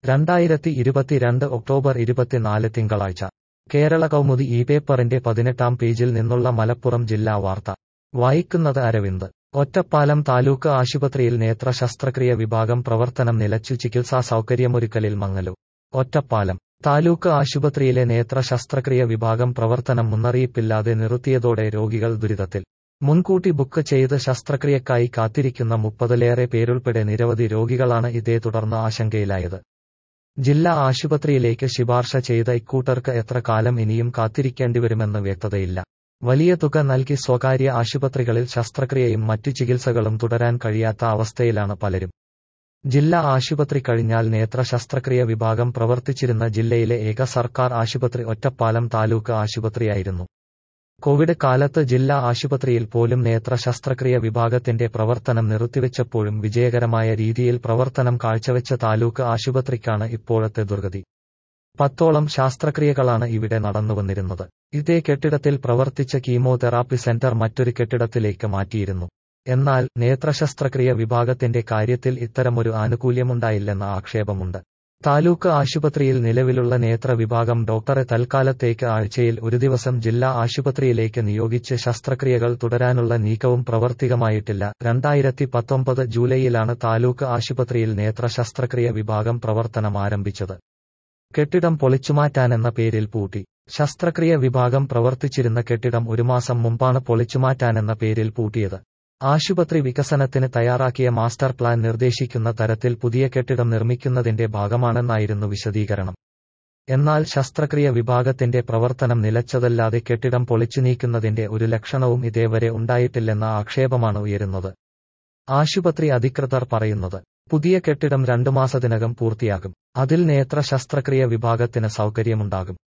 രണ്ടായിരത്തി ഇരുപത്തിരണ്ട് ഒക്ടോബർ ഇരുപത്തിനാല് തിങ്കളാഴ്ച കേരള കൗമുദി ഈ പേപ്പറിന്റെ പതിനെട്ടാം പേജിൽ നിന്നുള്ള മലപ്പുറം ജില്ലാ വാർത്ത വായിക്കുന്നത് അരവിന്ദ് ഒറ്റപ്പാലം താലൂക്ക് ആശുപത്രിയിൽ നേത്ര ശസ്ത്രക്രിയ വിഭാഗം പ്രവർത്തനം നിലച്ചു ചികിത്സാ സൗകര്യമൊരുക്കലിൽ മങ്ങലു ഒറ്റപ്പാലം താലൂക്ക് ആശുപത്രിയിലെ നേത്ര ശസ്ത്രക്രിയ വിഭാഗം പ്രവർത്തനം മുന്നറിയിപ്പില്ലാതെ നിർത്തിയതോടെ രോഗികൾ ദുരിതത്തിൽ മുൻകൂട്ടി ബുക്ക് ചെയ്ത് ശസ്ത്രക്രിയക്കായി കാത്തിരിക്കുന്ന മുപ്പതിലേറെ പേരുൾപ്പെടെ നിരവധി രോഗികളാണ് ഇതേ തുടർന്ന് ആശങ്കയിലായത് ജില്ലാ ആശുപത്രിയിലേക്ക് ശിപാർശ ചെയ്ത ഇക്കൂട്ടർക്ക് എത്ര കാലം ഇനിയും കാത്തിരിക്കേണ്ടിവരുമെന്ന് വ്യക്തതയില്ല വലിയ തുക നൽകി സ്വകാര്യ ആശുപത്രികളിൽ ശസ്ത്രക്രിയയും മറ്റു ചികിത്സകളും തുടരാൻ കഴിയാത്ത അവസ്ഥയിലാണ് പലരും ജില്ലാ ആശുപത്രി കഴിഞ്ഞാൽ നേത്ര ശസ്ത്രക്രിയ വിഭാഗം പ്രവർത്തിച്ചിരുന്ന ജില്ലയിലെ ഏക സർക്കാർ ആശുപത്രി ഒറ്റപ്പാലം താലൂക്ക് ആശുപത്രിയായിരുന്നു കോവിഡ് കാലത്ത് ജില്ലാ ആശുപത്രിയിൽ പോലും നേത്ര ശസ്ത്രക്രിയ വിഭാഗത്തിന്റെ പ്രവർത്തനം നിർത്തിവെച്ചപ്പോഴും വിജയകരമായ രീതിയിൽ പ്രവർത്തനം കാഴ്ചവെച്ച താലൂക്ക് ആശുപത്രിക്കാണ് ഇപ്പോഴത്തെ ദുർഗതി പത്തോളം ശാസ്ത്രക്രിയകളാണ് ഇവിടെ നടന്നുവന്നിരുന്നത് ഇതേ കെട്ടിടത്തിൽ പ്രവർത്തിച്ച കീമോതെറാപ്പി സെന്റർ മറ്റൊരു കെട്ടിടത്തിലേക്ക് മാറ്റിയിരുന്നു എന്നാൽ നേത്രശസ്ത്രക്രിയ വിഭാഗത്തിന്റെ കാര്യത്തിൽ ഇത്തരമൊരു ആനുകൂല്യമുണ്ടായില്ലെന്ന ആക്ഷേപമുണ്ട് താലൂക്ക് ആശുപത്രിയിൽ നിലവിലുള്ള നേത്ര വിഭാഗം ഡോക്ടറെ തൽക്കാലത്തേക്ക് ആഴ്ചയിൽ ഒരു ദിവസം ജില്ലാ ആശുപത്രിയിലേക്ക് നിയോഗിച്ച് ശസ്ത്രക്രിയകൾ തുടരാനുള്ള നീക്കവും പ്രവർത്തികമായിട്ടില്ല രണ്ടായിരത്തി പത്തൊമ്പത് ജൂലൈയിലാണ് താലൂക്ക് ആശുപത്രിയിൽ നേത്ര ശസ്ത്രക്രിയ വിഭാഗം പ്രവർത്തനം ആരംഭിച്ചത് കെട്ടിടം പൊളിച്ചുമാറ്റാനെന്ന പേരിൽ പൂട്ടി ശസ്ത്രക്രിയ വിഭാഗം പ്രവർത്തിച്ചിരുന്ന കെട്ടിടം ഒരു മാസം മുമ്പാണ് പൊളിച്ചുമാറ്റാനെന്ന പേരിൽ പൂട്ടിയത് ആശുപത്രി വികസനത്തിന് തയ്യാറാക്കിയ മാസ്റ്റർ പ്ലാൻ നിർദ്ദേശിക്കുന്ന തരത്തിൽ പുതിയ കെട്ടിടം നിർമ്മിക്കുന്നതിന്റെ ഭാഗമാണെന്നായിരുന്നു വിശദീകരണം എന്നാൽ ശസ്ത്രക്രിയ വിഭാഗത്തിന്റെ പ്രവർത്തനം നിലച്ചതല്ലാതെ കെട്ടിടം പൊളിച്ചു നീക്കുന്നതിന്റെ ഒരു ലക്ഷണവും ഇതേവരെ ഉണ്ടായിട്ടില്ലെന്ന ആക്ഷേപമാണ് ഉയരുന്നത് ആശുപത്രി അധികൃതർ പറയുന്നത് പുതിയ കെട്ടിടം രണ്ടു മാസത്തിനകം പൂർത്തിയാകും അതിൽ നേത്ര ശസ്ത്രക്രിയ വിഭാഗത്തിന് സൗകര്യമുണ്ടാകും